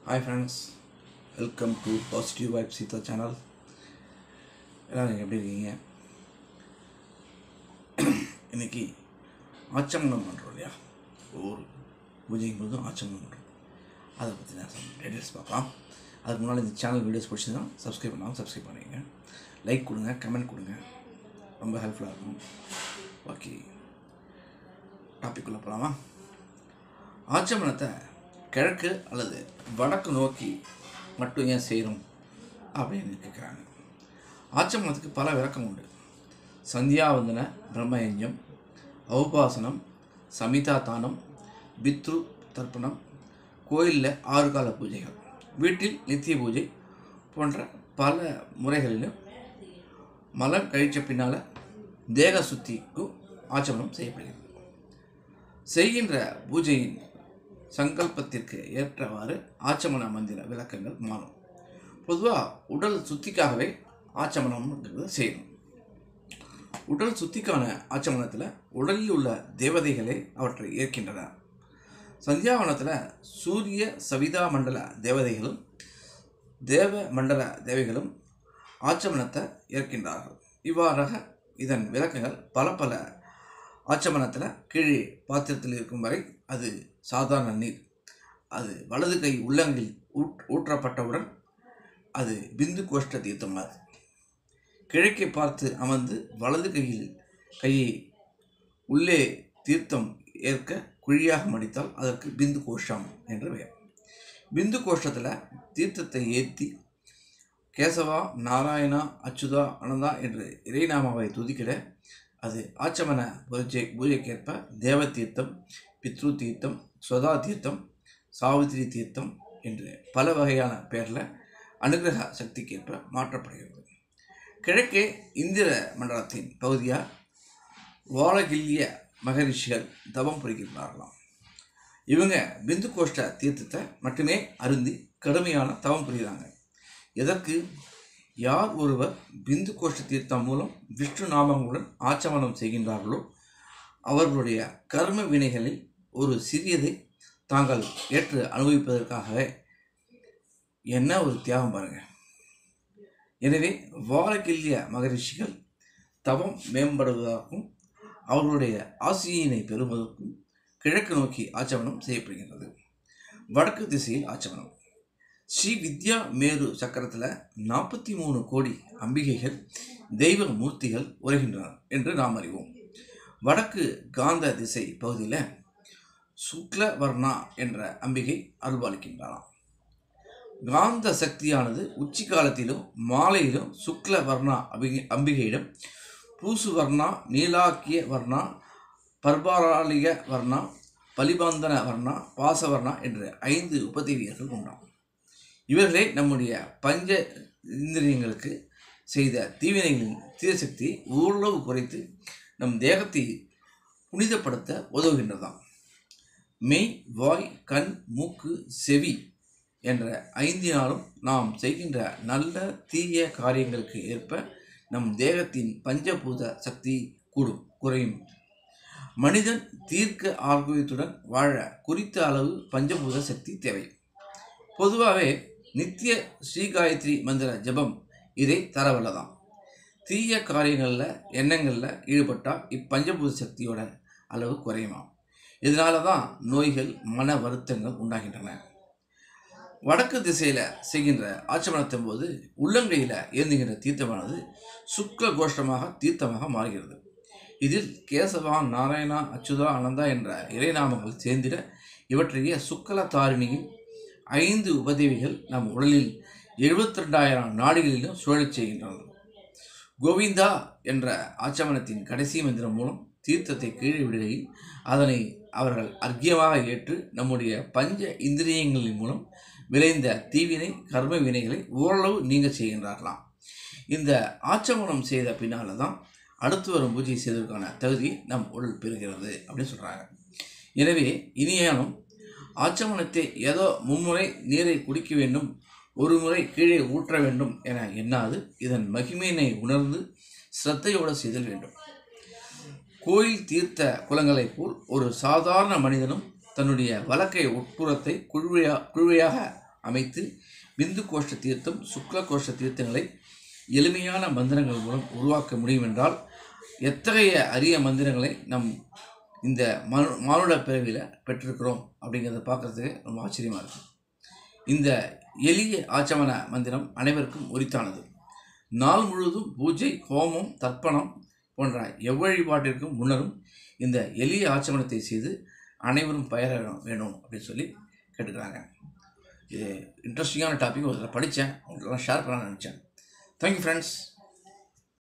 hi friends welcome to positive vibe Seetha channel எல்லோரும் நீங்கள் எப்படி இருக்கீங்க இன்னைக்கு ஆச்சமனம் பண்ணுறோம் இல்லையா ஒவ்வொரு பூஜைக்கும் போதும் ஆச்சமனம் பண்ணுறோம் அதை பற்றி நான் டீட்டெயில்ஸ் பார்க்கலாம் அதுக்கு முன்னால் இந்த சேனல் வீடியோஸ் பிடிச்சதுன்னா சப்ஸ்கிரைப் பண்ணாமல் சப்ஸ்கிரைப் பண்ணிக்கங்க லைக் கொடுங்க கமெண்ட் கொடுங்க ரொம்ப ஹெல்ப்ஃபுல்லாக இருக்கும் ஓகே டாபிக் உள்ள போகலாமா ஆச்சமனத்தை கிழக்கு அல்லது வடக்கு நோக்கி மட்டும் ஏன் செய்கிறோம் அப்படின்னு கேட்குறாங்க ஆச்சமனத்துக்கு பல விளக்கம் உண்டு சந்தியாவந்தன பிரம்மயஞ்சம் ஔபாசனம் சமிதா தானம் பித்ரு தர்ப்பணம் கோயிலில் ஆறு கால பூஜைகள் வீட்டில் நித்திய பூஜை போன்ற பல முறைகளிலும் மலம் கழித்த பின்னால் தேக சுத்திக்கும் ஆச்சமனம் செய்யப்படுகிறது செய்கின்ற பூஜையின் சங்கல்பத்திற்கு ஏற்றவாறு ஆச்சமன மந்திர விளக்கங்கள் மாறும் பொதுவாக உடல் சுத்திக்காகவே ஆச்சமனம்ங்கிறது செய்யணும் உடல் சுத்திக்கான ஆச்சமனத்தில் உடலில் உள்ள தேவதைகளே அவற்றை ஏற்கின்றன சந்தியாவனத்தில் சூரிய சவிதா மண்டல தேவதைகளும் தேவ மண்டல தேவைகளும் ஆச்சமனத்தை ஏற்கின்றார்கள் இவ்வாறாக இதன் விளக்கங்கள் பல பல ஆச்சமனத்தில் கீழே பாத்திரத்தில் இருக்கும் வரை அது சாதாரண நீர் அது வலது கை உள்ளங்கில் ஊட் ஊற்றப்பட்டவுடன் அது பிந்து கோஷ்ட தீர்த்தமாது கிழக்கே பார்த்து அமர்ந்து வலது கையில் கையை உள்ளே தீர்த்தம் ஏற்க குழியாக மடித்தால் அதற்கு பிந்து கோஷம் என்று பெயர் பிந்து கோஷத்தில் தீர்த்தத்தை ஏற்றி கேசவா நாராயணா அச்சுதா அனந்தா என்று இறைநாமாவை துதிக்கிட அது ஆச்சமன பூஜை பூஜைக்கேற்ப தேவ தீர்த்தம் பித்ரு தீர்த்தம் ஸ்வதா தீர்த்தம் சாவித்திரி தீர்த்தம் என்று பல வகையான பெயரில் அனுகிரக சக்திக்கேற்ப மாற்றப்படுகிறது கிழக்கே இந்திர மண்டலத்தின் பகுதியாக வாழகில்ய மகரிஷிகள் தவம் புரிகின்றார்களாம் இவங்க பிந்து கோஷ்ட தீர்த்தத்தை மட்டுமே அருந்தி கடுமையான தவம் புரிகிறாங்க எதற்கு யார் ஒருவர் பிந்து கோஷ்ட தீர்த்தம் மூலம் விஷ்ணு நாமங்களுடன் ஆச்சமனம் செய்கின்றார்களோ அவர்களுடைய கர்ம வினைகளில் ஒரு சிறியதை தாங்கள் ஏற்று அனுபவிப்பதற்காகவே என்ன ஒரு தியாகம் பாருங்க எனவே வாரகில்ய மகரிஷிகள் தவம் மேம்படுவதற்கும் அவர்களுடைய ஆசியினை பெறுவதற்கும் கிழக்கு நோக்கி ஆச்சமனம் செய்யப்படுகின்றது வடக்கு திசையில் ஆச்சமனம் ஸ்ரீ வித்யா மேரு சக்கரத்தில் நாற்பத்தி மூணு கோடி அம்பிகைகள் தெய்வ மூர்த்திகள் உரைகின்றன என்று நாம் அறிவோம் வடக்கு காந்த திசை பகுதியில் சுக்லவர்ணா என்ற அம்பிகை அருள்பாலிக்கின்றாராம் காந்த சக்தியானது உச்சி காலத்திலும் மாலையிலும் சுக்ல வர்ணா அம்பிகை அம்பிகையிடம் பூசு வர்ணா நீலாக்கிய வர்ணா பர்பாராலிக வர்ணா பலிபந்தன வர்ணா வாசவர்ணா என்ற ஐந்து உபதேவியர்கள் உண்டாம் இவர்களே நம்முடைய பஞ்ச இந்திரியங்களுக்கு செய்த தீவினைகளின் தீரசக்தியை ஓரளவு குறைத்து நம் தேகத்தை புனிதப்படுத்த உதவுகின்றதாம் மெய் வாய் கண் மூக்கு செவி என்ற ஐந்தினாலும் நாம் செய்கின்ற நல்ல தீய காரியங்களுக்கு ஏற்ப நம் தேகத்தின் பஞ்சபூத சக்தி கூடும் குறையும் மனிதன் தீர்க்க ஆரோக்கியத்துடன் வாழ குறித்த அளவு பஞ்சபூத சக்தி தேவை பொதுவாகவே நித்திய ஸ்ரீகாயத்ரி மந்திர ஜபம் இதை தரவல்லதாம் தீய காரியங்களில் எண்ணங்களில் ஈடுபட்டால் இப்பஞ்சபூத சக்தியோட அளவு குறையுமாம் இதனால தான் நோய்கள் மன வருத்தங்கள் உண்டாகின்றன வடக்கு திசையில் செய்கின்ற ஆச்சமனத்தின் போது உள்ளங்கையில் ஏந்துகின்ற தீர்த்தமானது சுக்ல கோஷ்டமாக தீர்த்தமாக மாறுகிறது இதில் கேசவா நாராயணா அச்சுதா அனந்தா என்ற இறைநாமங்கள் சேர்ந்திட இவற்றைய சுக்கல தாரிணியின் ஐந்து உபதேவிகள் நம் உடலில் எழுபத்தி ரெண்டாயிரம் நாடுகளிலும் சுழலச் செய்கின்றனர் கோவிந்தா என்ற ஆச்சமனத்தின் கடைசி மந்திரம் மூலம் தீர்த்தத்தை கீழே விடுகையில் அதனை அவர்கள் அர்க்கியமாக ஏற்று நம்முடைய பஞ்ச இந்திரியங்களின் மூலம் விளைந்த தீவினை கர்ம வினைகளை ஓரளவு நீங்க செய்கின்றார்களாம் இந்த ஆச்சமனம் செய்த பின்னால் தான் அடுத்து வரும் பூஜை செய்வதற்கான தகுதி நம் உடல் பெறுகிறது அப்படின்னு சொல்கிறாங்க எனவே இனியானும் ஆச்சமனத்தை ஏதோ மும்முறை நீரை குடிக்க வேண்டும் ஒரு முறை கீழே ஊற்ற வேண்டும் என எண்ணாது இதன் மகிமையினை உணர்ந்து சிரத்தையோடு செய்தல் வேண்டும் கோயில் தீர்த்த குளங்களைப் போல் ஒரு சாதாரண மனிதனும் தன்னுடைய வழக்கை உட்புறத்தை குழுவையா குழுவையாக அமைத்து பிந்து கோஷ்ட தீர்த்தம் சுக்ல கோஷ்ட தீர்த்தங்களை எளிமையான மந்திரங்கள் மூலம் உருவாக்க முடியும் என்றால் எத்தகைய அரிய மந்திரங்களை நம் இந்த மனு மானுட பிறவியில் பெற்றிருக்கிறோம் அப்படிங்கிறத பார்க்குறதுக்கு ரொம்ப ஆச்சரியமாக இருக்குது இந்த எளிய ஆச்சமன மந்திரம் அனைவருக்கும் உரித்தானது நாள் முழுவதும் பூஜை ஹோமம் தர்ப்பணம் போன்ற எவ்வழிபாட்டிற்கும் முன்னரும் இந்த எளிய ஆச்சமனத்தை செய்து அனைவரும் பெயர வேணும் அப்படின்னு சொல்லி கேட்டுக்கிறாங்க இது இன்ட்ரெஸ்டிங்கான டாபிக் ஒரு படித்தேன் உங்களுக்கெல்லாம் ஷேர் பண்ண நினச்சேன் தேங்க்யூ ஃப்ரெண்ட்ஸ்